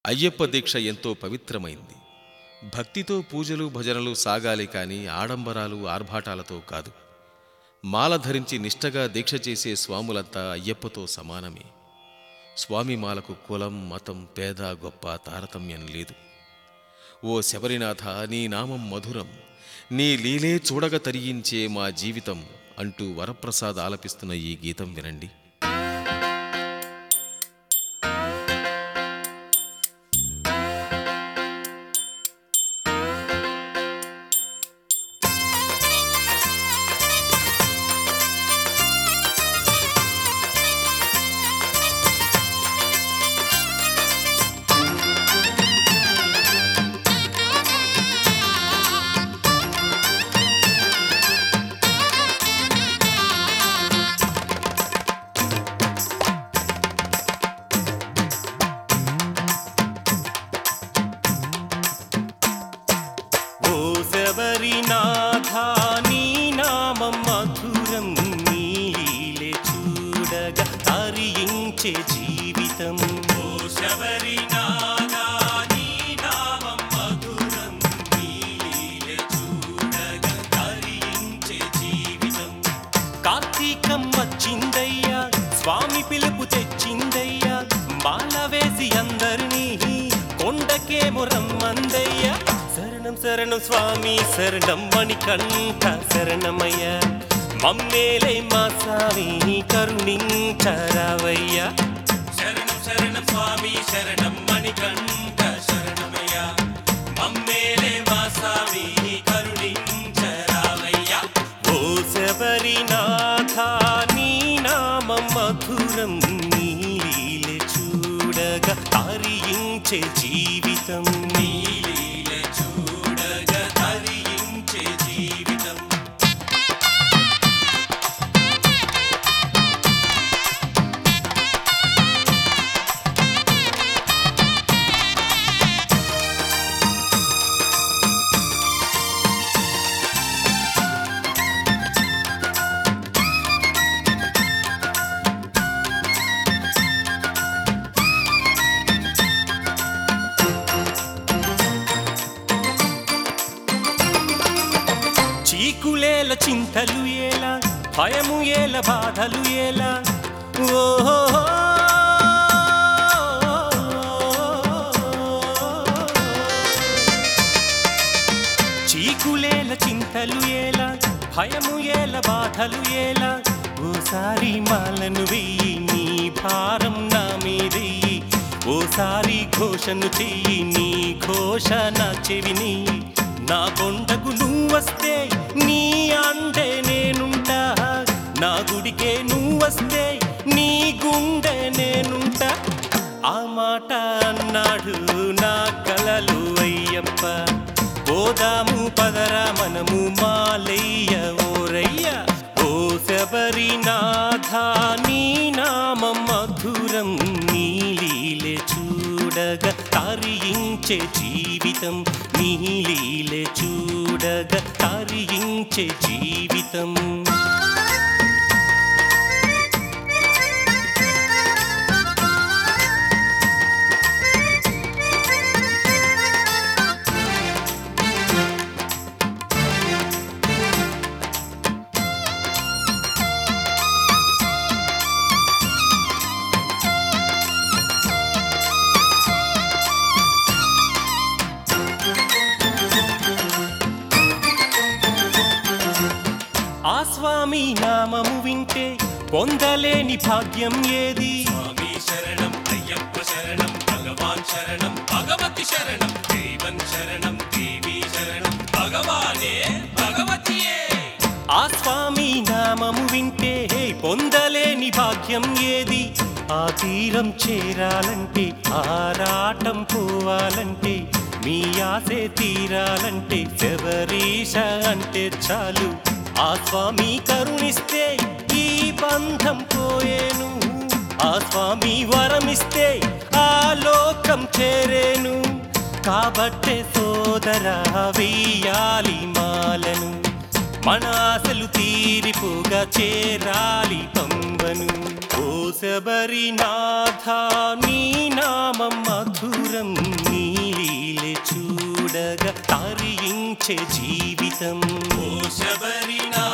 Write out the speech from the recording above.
అయ్యప్ప దీక్ష ఎంతో పవిత్రమైంది భక్తితో పూజలు భజనలు సాగాలి కాని ఆడంబరాలు ఆర్భాటాలతో కాదు మాల ధరించి నిష్టగా దీక్ష చేసే స్వాములంతా అయ్యప్పతో సమానమే స్వామి మాలకు కులం మతం పేద గొప్ప తారతమ్యం లేదు ఓ శబరినాథ నీ నామం మధురం నీ లీలే చూడగ తరించే మా జీవితం అంటూ వరప్రసాద్ ఆలపిస్తున్న ఈ గీతం వినండి ఓ శబరినాథ నీ నామం మధురం నీలే చూడగా తరించే జీవితం ఓ శబరినాథ నీ నామం మధురం నీలే చూడగా తరించే జీవితం కార్తీకం వచ్చిందయ్యా స్వామి పిలుపు తెచ్చిందయ్యా మాల వేసి అందరినీ కొండకేమో రమ్మందయ్యా శరణం శరణం స్వామి శరణం మణికంఠ శరణమయ్య మమ్మేలే మా స్వామి కరుణించరావయ్యా శరణం శరణం స్వామి శరణం మణికంఠ శరణమయ్య మమ్మేలే మా స్వామి కరుణించరావయ్యా ఓ శబరినాథ నీ నామం మధురం నీలీలే చూడగా తరించే జీవితం నీలీలే చూడగా తరించే జీవితం చీకులేల చింతలు ఏలా భయము ఏల బాధలు ఏలా ఓహో చీకులేల చింతలు ఏలా భయము ఏల బాధలు ఏలా ఓసారి మాలను వెయ్యి నీ భారం నా మీదెయ్యి ఓసారి ఘోషను చెయ్యి నీ ఘోష నా చెవిని నా కొండకు నువ్వొస్తే నీ అండే నేనుంటా నా గుడికే నువ్వొస్తే నీ గుండె నేనుంటా ఆ మాట అన్నాడు నా కలలు అయ్యప్ప పోదాము పదరా మనము మాలయ్య ఓరయ్య ఓ శబరినాథ నీ నామం మధురం నీలీలే చూడగా తరించే జీవితం నీలీలే చూడగా తరించే జీవితం ఆ స్వామి నామము వింటే పొందలేని భాగ్యం ఏది స్వామి శరణం అయ్యప్ప శరణం భగవాన్ శరణం భగవతి శరణం దేవన్ శరణం దేవి శరణం భగవానే భగవతియే ఆ స్వామి నామము వింటే పొందలేని భాగ్యం ఏది ఆ తీరం చేరాలంటే ఆరాటం పోవాలంటే మీ ఆసే తీరాలంటే శబరీష అంటే చాలు ఆ స్వామి కరుణిస్తే ఈ బంధం పోయేను ఆ స్వామి వరమిస్తే ఆ లోకం చేరేను కాబట్టే సోదరా వెయ్యాలి మాలను మన ఆశలు తీరిపోగా చేరాలి పంబను ఓ శబరినాథ నీ నామం మధురం నీ లీలె చూడగా తరించే జీవితం ఓ శబరినా